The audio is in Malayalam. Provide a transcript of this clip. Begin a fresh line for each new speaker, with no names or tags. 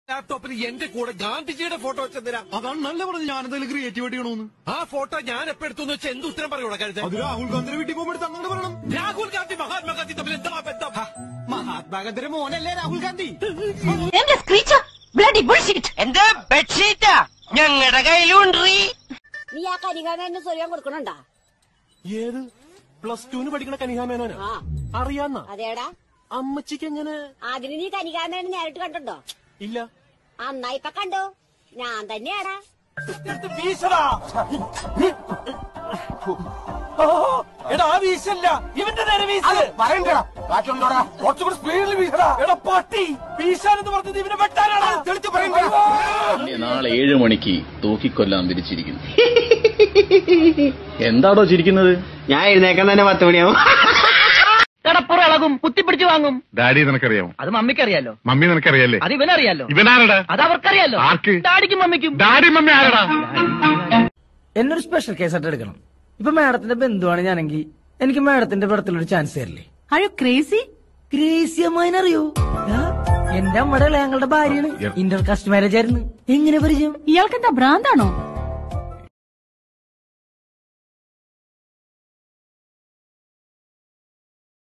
ലാപ്ടോപ്പിൽ എന്റെ കൂടെ ഗാന്ധിജിയുടെ ഫോട്ടോ വെച്ചെന്തിനാ
അതാണ് നല്ല പറഞ്ഞത് ഞാൻ എന്തെങ്കിലും ക്രിയേറ്റിവിറ്റി ചെയ്യണമെന്ന്
ആ ഫോട്ടോ ഞാൻ എപ്പോ എടുത്തു വെച്ചാൽ എന്ത് ഉത്തരം പറയൂടാ കരുത്
അത് രാഹുൽ ഗാന്ധിയുടെ വീട്ടിൽ പോകുമ്പോൾ എടുത്ത് അങ്ങനെ പറയണം
രാഹുൽ ഗാന്ധി മഹാത്മാഗാന്ധി തമ്മിൽ എന്താ ബന്ധം
മഹാത്മാഗാന്ധിയുടെ മോനല്ലേ രാഹുൽ ഗാന്ധി
എന്റെ സ്ക്രീച്ചർ ബ്ലഡി ബുൾഷിറ്റ്
എന്ത് ബെഡ്ഷീറ്റാ ഞങ്ങളുടെ കയ്യിലുണ്ട്
നീ ആ കരികാരനെ സ്വയം കൊടുക്കണുണ്ടാ
ഏത് പ്ലസ് ടുന് പഠിക്കണ കനിഹാമേനോനാ
ആ
അറിയാന്ന
അതേടാ
അമ്മച്ചിക്ക് എങ്ങനെ
അതിന് നീ കനികാരനെ നേരിട്ട് കണ്ടിട്ടുണ്ടോ
ഇല്ല
അന്നാ ഇപ്പൊ കണ്ടു ഞാൻ തന്നെയാടാ
വീശടാ എടാ ആ വീശല്ല ഇവന്റെ നേരെ വീശല്
പറയണ്ടടാ കാറ്റുണ്ടോടാ കുറച്ചുകൂടി സ്പീഡിൽ വീശടാ
എടാ പട്ടി വീശാനെന്ന് പറഞ്ഞത് ഇവനെ വെട്ടാനാണ്
തെളിച്ച് പറയണ്ടടാ
നാളെ ഏഴ് മണിക്ക് തൂക്കിക്കൊല്ലാൻ തിരിച്ചിരിക്കുന്നു എന്താടോ ചിരിക്കുന്നത്
ഞാൻ എഴുന്നേക്കാൻ തന്നെ പത്ത് മണിയാവും കടപ്പുറ ഇളകും കുത്തിപ്പിടിച്ചു വാങ്ങും
ഡാഡി നിനക്കറിയാമോ
അത് മമ്മിക്കറിയാലോ
മമ്മി നിനക്കറിയാലേ
അത് ഇവനറിയാലോ
ഇവനാരടാ
അത് അവർക്കറിയാലോ
ആർക്ക്?
ഡാഡിക്കും മമ്മിക്കും
ഡാഡി മമ്മി ആരടാ
എന്നൊരു സ്പെഷ്യൽ കേസായിട്ട് എടുക്കണം ഇപ്പൊ മാഡത്തിന്റെ ബന്ധുവാണ് ഞാനെങ്കിൽ എനിക്ക് മാഡത്തിന്റെ പടത്തിൽ ഒരു ചാൻസ് തരില്ലേ
ആർ യു ക്രേസി
ഗ്രേസി അമ്മായിനെ അറിയോ ആ, എന്റെ അമ്മയുടെ ഞങ്ങളുടെ ഭാര്യയാണ് ഇന്റർ കാസ്റ്റ് മാരേജ് ആയിരുന്നു എങ്ങനെ പരിചയം
ഇയാൾക്ക് എന്താ ഭ്രാന്താണോ